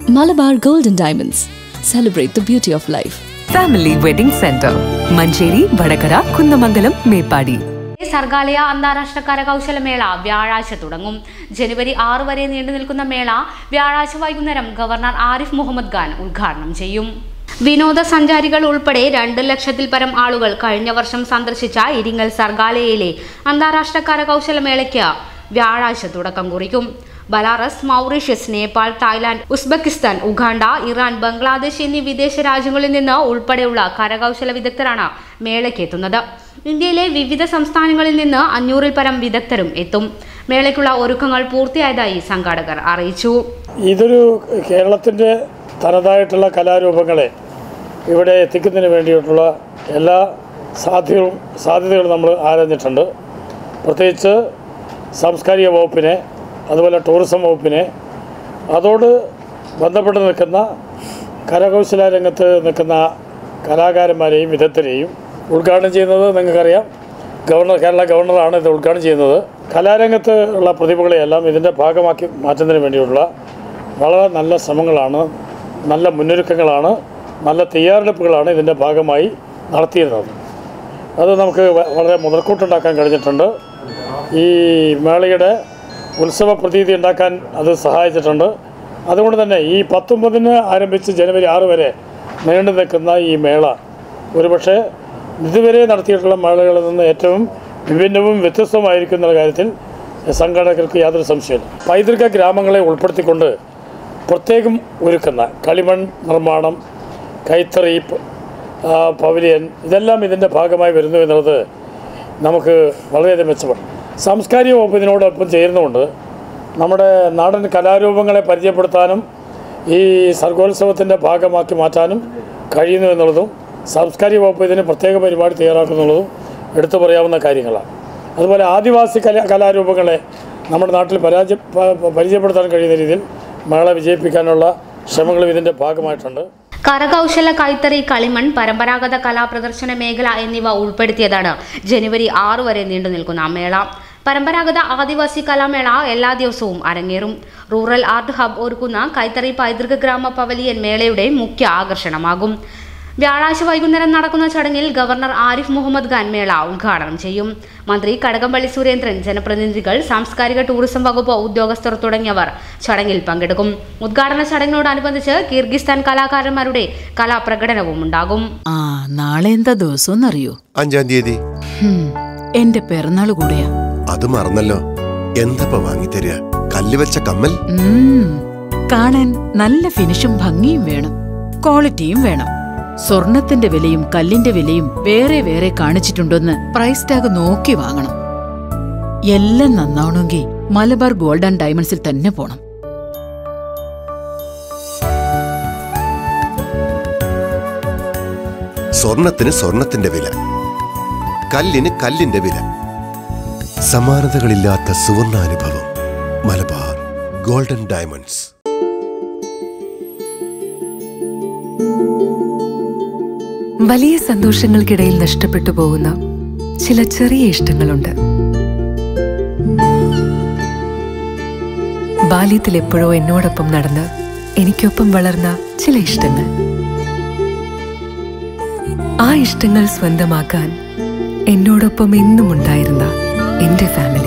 Malabar Golden Diamonds. Celebrate the beauty of life. Family wedding centre Manjeri Vadakara Kunnamangalam Meppadi Sargalaya അന്താരാഷ്ട്ര കരകൗശലമേള വ്യാഴാഴ്ച തുടങ്ങും ജനുവരി ആറ് വരെ നീണ്ടു നിൽക്കുന്ന മേള വ്യാഴാഴ്ച വൈകുന്നേരം ഗവർണർ ആരിഫ് മുഹമ്മദ് ഖാൻ ഉദ്ഘാടനം ചെയ്യും വിനോദസഞ്ചാരികൾ ഉൾപ്പെടെ രണ്ട് ലക്ഷത്തിൽ പരം ആളുകൾ കഴിഞ്ഞ വർഷം സന്ദർശിച്ച ഇരിങ്ങൽ സർഗാലയയിലെ അന്താരാഷ്ട്ര കരകൗശലമേളയ്ക്ക് വ്യാഴാഴ്ച തുടക്കം കുറിക്കും Belarus Mauritius Nepal Thailand Uzbekistan Uganda Iran Bangladesh എന്നീ വിദേശ രാജ്യങ്ങളിൽ നിന്ന് ഉൾപ്പെടെയുള്ള കരകൗശല വിദഗ്ധരാണ് മേളയ്ക്ക് എത്തുന്നത് ഇന്ത്യയിലെ വിവിധ സംസ്ഥാനങ്ങളിൽ നിന്ന് അഞ്ഞൂറിൽ പരം വിദഗ്ധരും എത്തും മേളയ്ക്കുള്ള ഒരുക്കങ്ങൾ പൂർത്തിയായതായി സംഘാടകർ അറിയിച്ചു ഇതൊരു കേരളത്തിൻ്റെ തനതായിട്ടുള്ള കലാരൂപങ്ങളെ ഇവിടെ എത്തിക്കുന്നതിന് വേണ്ടിയിട്ടുള്ള എല്ലാ സാധ്യതകളും സാധ്യതകളും നമ്മൾ ആരാഞ്ഞിട്ടുണ്ട് പ്രത്യേകിച്ച് സാംസ്കാരിക വകുപ്പിനെ അതുപോലെ ടൂറിസം വകുപ്പിനെ അതോട് ബന്ധപ്പെട്ട് നിൽക്കുന്ന കരകൗശല രംഗത്ത് നിൽക്കുന്ന കലാകാരന്മാരെയും വിദഗ്ധരെയും ഉദ്ഘാടനം ചെയ്യുന്നത് നിങ്ങൾക്കറിയാം ഗവർണർ കേരള ഗവർണറാണ് ഇത് ഉദ്ഘാടനം ചെയ്യുന്നത് കലാരംഗത്ത് ഉള്ള പ്രതിഭകളെയെല്ലാം ഇതിൻ്റെ ഭാഗമാക്കി മാറ്റുന്നതിന് വേണ്ടിയുള്ള വളരെ നല്ല ശ്രമങ്ങളാണ് നല്ല മുന്നൊരുക്കങ്ങളാണ് നല്ല തയ്യാറെടുപ്പുകളാണ് ഇതിൻ്റെ ഭാഗമായി നടത്തിയിരുന്നത് അത് നമുക്ക് വ- വളരെ മുതൽക്കൂട്ടുണ്ടാക്കാൻ കഴിഞ്ഞിട്ടുണ്ട് ഈ മേളയുടെ ഉത്സവ പ്രതീതി ഉണ്ടാക്കാൻ അത് സഹായിച്ചിട്ടുണ്ട് അതുകൊണ്ട് തന്നെ ഈ പത്തൊമ്പതിന് ആരംഭിച്ച് ജനുവരി ആറ് വരെ നീണ്ടു നിൽക്കുന്ന ഈ മേള ഒരുപക്ഷെ ഇതുവരെ നടത്തിയിട്ടുള്ള മേളകളിൽ നിന്ന് ഏറ്റവും വിഭിന്നവും വ്യത്യസ്തമായിരിക്കും എന്നുള്ള കാര്യത്തിൽ സംഘാടകർക്ക് യാതൊരു സംശയമില്ല പൈതൃക ഗ്രാമങ്ങളെ ഉൾപ്പെടുത്തിക്കൊണ്ട് പ്രത്യേകം ഒരുക്കുന്ന കളിമൺ നിർമ്മാണം കൈത്തറി പ- ആ, പവലിയൻ ഇതെല്ലാം ഇതിൻ്റെ ഭാഗമായി വരുന്നു എന്നുള്ളത് നമുക്ക് വളരെയധികം മെച്ചപ്പെടും സാംസ്കാരിക വകുപ്പ് ഇതിനോടൊപ്പം ചേരുന്നുകൊണ്ട് നമ്മുടെ നാടൻ കലാരൂപങ്ങളെ പരിചയപ്പെടുത്താനും ഈ സർഗോത്സവത്തിൻ്റെ ഭാഗമാക്കി മാറ്റാനും കഴിയുന്നു എന്നുള്ളതും സാംസ്കാരിക വകുപ്പ് ഇതിന് പ്രത്യേക പരിപാടി തയ്യാറാക്കുന്നുള്ളതും എടുത്തു പറയാവുന്ന കാര്യങ്ങളാണ് അതുപോലെ ആദിവാസി കല കലാരൂപങ്ങളെ നമ്മുടെ നാട്ടിൽ പരാജയ പ- പ- പരിചയപ്പെടുത്താൻ കഴിയുന്ന രീതിയിൽ മേള വിജയിപ്പിക്കാനുള്ള ശ്രമങ്ങളും ഇതിൻ്റെ ഭാഗമായിട്ടുണ്ട് കരകൗശല കൈത്തറി കളിമൺ പരമ്പരാഗത കലാപ്രദർശന മേഖല എന്നിവ ഉൾപ്പെടുത്തിയതാണ് ജനുവരി ആറ് വരെ നീണ്ടു നിൽക്കുന്ന മേള പരമ്പരാഗത ആദിവാസി കലാമേള എല്ലാ ദിവസവും അരങ്ങേറും റൂറൽ ആർട്ട് ഹബ് ഒരുക്കുന്ന കൈത്തറി പൈതൃക ഗ്രാമ പവലിയൻ മേളയുടെ മുഖ്യ ആകർഷണമാകും വ്യാഴാഴ്ച വൈകുന്നേരം നടക്കുന്ന ചടങ്ങിൽ ഗവർണർ ആരിഫ് മുഹമ്മദ് ഖാൻ മേള ഉദ്ഘാടനം ചെയ്യും മന്ത്രി കടകംപള്ളി സുരേന്ദ്രൻ ജനപ്രതിനിധികൾ സാംസ്കാരിക ടൂറിസം വകുപ്പ് ഉദ്യോഗസ്ഥർ തുടങ്ങിയവർ ചടങ്ങിൽ പങ്കെടുക്കും ഉദ്ഘാടന ചടങ്ങിനോടനുബന്ധിച്ച് കിർഗിസ്ഥാൻ കലാകാരന്മാരുടെ കലാപ്രകടനവും ഉണ്ടാകും ആ നാളെ എന്താ ദിവസം അറിയോ അഞ്ചാം തീയതി എന്റെ പിറന്നാൾ കൂടെയാ അത് മറന്നല്ലോ എന്തപ്പ വാങ്ങിത്തരിക കല്ല് വെച്ച കമ്മൽ ഉം, കാണാൻ നല്ല ഫിനിഷും ഭംഗിയും വേണം ക്വാളിറ്റിയും വേണം സ്വർണത്തിന്റെ വിലയും കല്ലിന്റെ വിലയും വേറെ വേറെ കാണിച്ചിട്ടുണ്ടോന്ന് പ്രൈസ് ടാഗ് നോക്കി വാങ്ങണം എല്ലാം നന്നാവണമെങ്കിൽ മലബാർ ഗോൾഡ് ആൻഡ് ഡയമണ്ട്സിൽ തന്നെ പോണം സ്വർണത്തിന് സ്വർണത്തിന്റെ വില കല്ലിന് കല്ലിന്റെ വില സമാനതകളില്ലാത്ത സുവർണാനുഭവം മലബാർ ഗോൾഡൻ ഡയമണ്ട്സ് വലിയ സന്തോഷങ്ങൾക്കിടയിൽ നഷ്ടപ്പെട്ടു പോകുന്ന ചില ചെറിയ ഇഷ്ടങ്ങളുണ്ട് ബാല്യത്തിൽ എപ്പോഴോ എന്നോടൊപ്പം നടന്ന് എനിക്കൊപ്പം വളർന്ന ചില ഇഷ്ടങ്ങൾ ആ ഇഷ്ടങ്ങൾ സ്വന്തമാക്കാൻ എന്നോടൊപ്പം എന്നും ഉണ്ടായിരുന്ന എന്റെ ഫാമിലി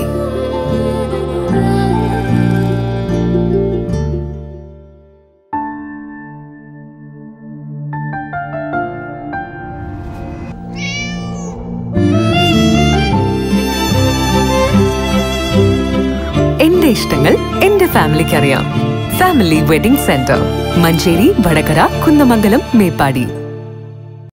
എന്റെ ഇഷ്ടങ്ങൾ എന്റെ ഫാമിലിക്ക് അറിയാം family wedding centre Manjeri Vadakara Kunnamangalam Meppadi